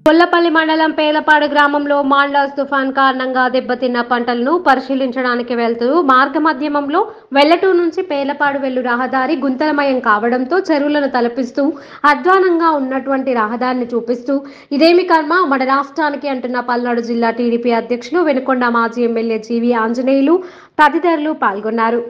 గొల్లపల్లి మండలం పేలపాడు గ్రామంలో మాండాస్ తుఫాన్ కారణంగా దెబ్బతిన్న పంటలను పరిశీలించడానికి వెళ్తూ మార్గమధ్యమంలో వెల్లటూరు నుంచి పేలపాడు వెళ్ళు రహదారి గుంతలమయం కావడంతో చెరువులను తలపిస్తూ అధ్వానంగా ఉన్నటువంటి రహదారిని చూపిస్తూ ఇదేమి కర్మ మన రాష్ట్రానికి అంటున్న పల్నాడు జిల్లా టీడీపీ అధ్యక్షులు వెనుకొండ మాజీ ఎమ్మెల్యే జీవి ఆంజనేయులు తదితరులు పాల్గొన్నారు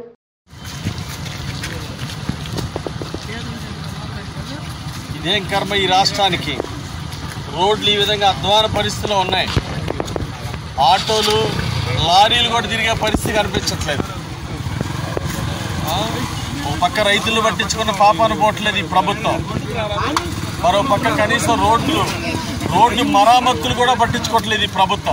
ఇదేం కర్మ ఈ రాష్ట్రానికి రోడ్లు ఈ విధంగా అధ్వాన పరిస్థితిలో ఉన్నాయి ఆటోలు లారీలు కూడా తిరిగే పరిస్థితి కనిపించట్లేదు ఆ, ఓ పక్క రైతులు పట్టించుకున్న పాపాను పోవట్లేదు ఈ ప్రభుత్వం మరో పక్క కనీసం రోడ్లు రోడ్లు మరామత్తులు కూడా పట్టించుకోవట్లేదు ఈ ప్రభుత్వం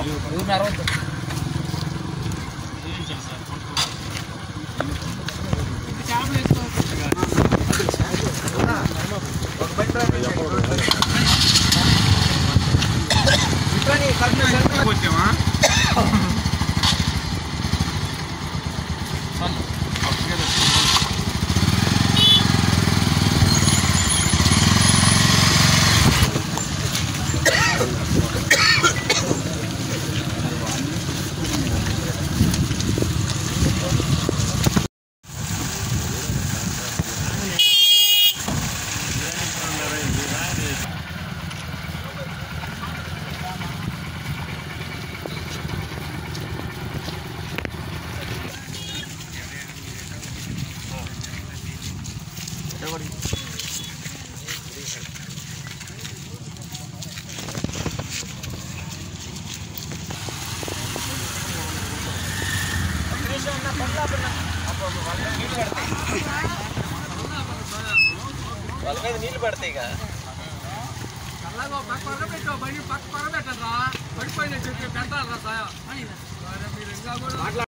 అలాగో పక్క పక్క పెట్టు బండి పక్క పక్క పెట్టరా పడిపోయిన చెట్టు పెట్టాలరా సాయం మీరు ఇంకా కూడా